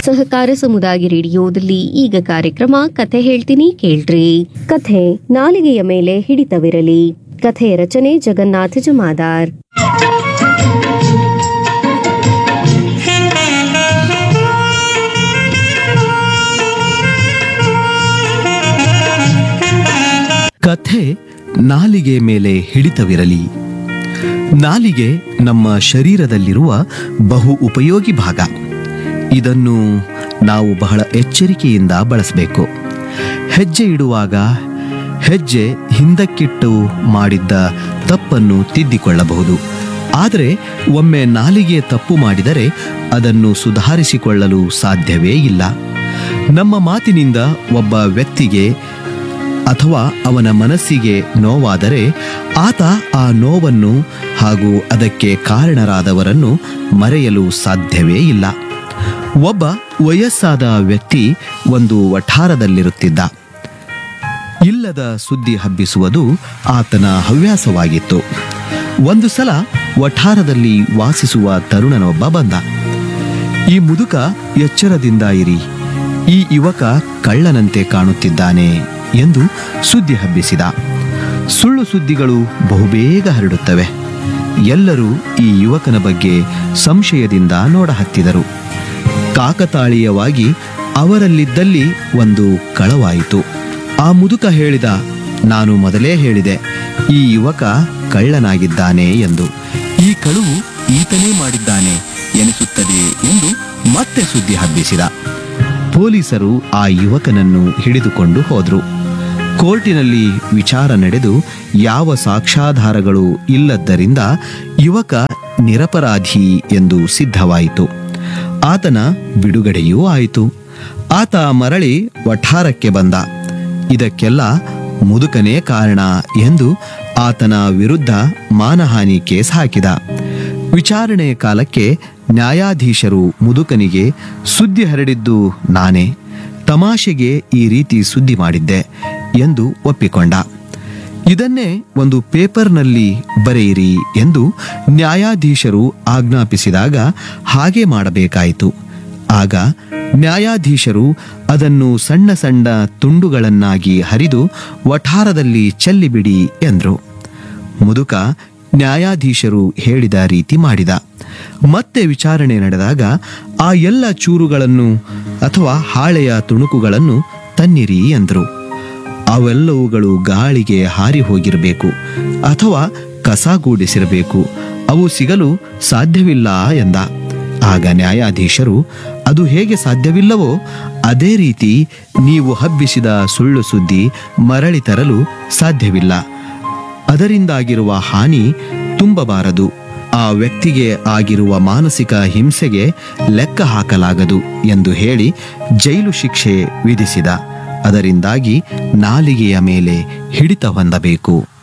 ಸಹಕಾರ ಸಮುದಾಯ ರೇಡಿಯೋದಲ್ಲಿ ಈಗ ಕಾರ್ಯಕ್ರಮ ಕಥೆ ಹೇಳ್ತೀನಿ ಕೇಳ್ರಿ ಕಥೆ ನಾಲಿಗೆಯ ಮೇಲೆ ಹಿಡಿತವಿರಲಿ ಕಥೆಯ ರಚನೆ ಜಗನ್ನಾಥ ಜಮಾದಾರ್ ಕಥೆ ನಾಲಿಗೆ ಮೇಲೆ ಹಿಡಿತವಿರಲಿ ನಾಲಿಗೆ ನಮ್ಮ ಶರೀರದಲ್ಲಿರುವ ಬಹು ಉಪಯೋಗಿ ಭಾಗ ಇದನ್ನು ನಾವು ಬಹಳ ಎಚ್ಚರಿಕೆಯಿಂದ ಬಳಸಬೇಕು ಹೆಜ್ಜೆ ಇಡುವಾಗ ಹೆಜ್ಜೆ ಹಿಂದಕ್ಕಿಟ್ಟು ಮಾಡಿದ್ದ ತಪ್ಪನ್ನು ತಿದ್ದಿಕೊಳ್ಳಬಹುದು ಆದರೆ ಒಮ್ಮೆ ನಾಲಿಗೆ ತಪ್ಪು ಮಾಡಿದರೆ ಅದನ್ನು ಸುಧಾರಿಸಿಕೊಳ್ಳಲು ಸಾಧ್ಯವೇ ಇಲ್ಲ ನಮ್ಮ ಮಾತಿನಿಂದ ಒಬ್ಬ ವ್ಯಕ್ತಿಗೆ ಅಥವಾ ಅವನ ಮನಸ್ಸಿಗೆ ನೋವಾದರೆ ಆತ ಆ ನೋವನ್ನು ಹಾಗೂ ಅದಕ್ಕೆ ಕಾರಣರಾದವರನ್ನು ಮರೆಯಲು ಸಾಧ್ಯವೇ ಇಲ್ಲ ಒಬ್ಬ ವಯಸ್ಸಾದ ವ್ಯಕ್ತಿ ಒಂದು ವಠಾರದಲ್ಲಿರುತ್ತಿದ್ದ ಇಲ್ಲದ ಸುದ್ದಿ ಹಬ್ಬಿಸುವುದು ಆತನ ಹವ್ಯಾಸವಾಗಿತ್ತು ಒಂದು ಸಲ ವಠಾರದಲ್ಲಿ ವಾಸಿಸುವ ತರುಣನೊಬ್ಬ ಬಂದ ಈ ಮುದುಕ ಎಚ್ಚರದಿಂದ ಇರಿ ಈ ಯುವಕ ಕಳ್ಳನಂತೆ ಕಾಣುತ್ತಿದ್ದಾನೆ ಎಂದು ಸುದ್ದಿ ಹಬ್ಬಿಸಿದ ಸುಳ್ಳು ಸುದ್ದಿಗಳು ಬಹುಬೇಗ ಹರಡುತ್ತವೆ ಎಲ್ಲರೂ ಈ ಯುವಕನ ಬಗ್ಗೆ ಸಂಶಯದಿಂದ ನೋಡಹತ್ತಿದರು ಕಾಕತಾಳೀಯವಾಗಿ ಅವರಲ್ಲಿದ್ದಲ್ಲಿ ಒಂದು ಕಳವಾಯಿತು ಆ ಮುದುಕ ಹೇಳಿದ ನಾನು ಮೊದಲೇ ಹೇಳಿದೆ ಈ ಯುವಕ ಕಳ್ಳನಾಗಿದ್ದಾನೆ ಎಂದು ಈ ಕಳುವು ಈತನೇ ಮಾಡಿದ್ದಾನೆ ಎನಿಸುತ್ತದೆ ಎಂದು ಮತ್ತೆ ಸುದ್ದಿ ಹಬ್ಬಿಸಿದ ಪೊಲೀಸರು ಆ ಯುವಕನನ್ನು ಹಿಡಿದುಕೊಂಡು ಹೋದ್ರು ಕೋರ್ಟಿನಲ್ಲಿ ವಿಚಾರ ನಡೆದು ಯಾವ ಸಾಕ್ಷ್ಯಾಧಾರಗಳು ಇಲ್ಲದ್ದರಿಂದ ಯುವಕ ನಿರಪರಾಧಿ ಎಂದು ಸಿದ್ಧವಾಯಿತು ಆತನ ಬಿಡುಗಡೆಯೂ ಆಯಿತು ಆತ ಮರಳಿ ವಠಾರಕ್ಕೆ ಬಂದ ಇದಕ್ಕೆಲ್ಲ ಮುದುಕನೇ ಕಾರಣ ಎಂದು ಆತನ ವಿರುದ್ಧ ಮಾನಹಾನಿ ಕೇಸ್ ಹಾಕಿದ ವಿಚಾರಣೆಯ ಕಾಲಕ್ಕೆ ನ್ಯಾಯಾಧೀಶರು ಮುದುಕನಿಗೆ ಸುದ್ದಿ ಹರಡಿದ್ದು ನಾನೇ ತಮಾಷೆಗೆ ಈ ರೀತಿ ಸುದ್ದಿ ಮಾಡಿದ್ದೆ ಎಂದು ಒಪ್ಪಿಕೊಂಡ ಇದನ್ನೇ ಒಂದು ಪೇಪರ್ನಲ್ಲಿ ಬರೆಯಿರಿ ಎಂದು ನ್ಯಾಯಾಧೀಶರು ಆಜ್ಞಾಪಿಸಿದಾಗ ಹಾಗೆ ಮಾಡಬೇಕಾಯಿತು ಆಗ ನ್ಯಾಯಾಧೀಶರು ಅದನ್ನು ಸಣ್ಣ ಸಣ್ಣ ತುಂಡುಗಳನ್ನಾಗಿ ಹರಿದು ವಠಾರದಲ್ಲಿ ಚೆಲ್ಲಿಬಿಡಿ ಎಂದರು ಮುದುಕ ನ್ಯಾಯಾಧೀಶರು ಹೇಳಿದ ರೀತಿ ಮಾಡಿದ ಮತ್ತೆ ವಿಚಾರಣೆ ನಡೆದಾಗ ಆ ಎಲ್ಲ ಚೂರುಗಳನ್ನು ಅಥವಾ ಹಾಳೆಯ ತುಣುಕುಗಳನ್ನು ತನ್ನಿರಿ ಎಂದರು ಅವೆಲ್ಲವುಗಳು ಗಾಳಿಗೆ ಹಾರಿ ಹೋಗಿರಬೇಕು ಅಥವಾ ಕಸಗೂಡಿಸಿರಬೇಕು ಅವು ಸಿಗಲು ಸಾಧ್ಯವಿಲ್ಲ ಎಂದ ಆಗ ನ್ಯಾಯಾಧೀಶರು ಅದು ಹೇಗೆ ಸಾಧ್ಯವಿಲ್ಲವೋ ಅದೇ ರೀತಿ ನೀವು ಹಬ್ಬಿಸಿದ ಸುಳ್ಳು ಸುದ್ದಿ ಮರಳಿ ತರಲು ಸಾಧ್ಯವಿಲ್ಲ ಅದರಿಂದಾಗಿರುವ ಹಾನಿ ತುಂಬಬಾರದು ಆ ವ್ಯಕ್ತಿಗೆ ಆಗಿರುವ ಮಾನಸಿಕ ಹಿಂಸೆಗೆ ಲೆಕ್ಕ ಹಾಕಲಾಗದು ಎಂದು ಹೇಳಿ ಜೈಲು ಶಿಕ್ಷೆ ವಿಧಿಸಿದ ಅದರಿಂದಾಗಿ ನಾಲಿಗೆಯ ಮೇಲೆ ಹಿಡಿತ ಹೊಂದಬೇಕು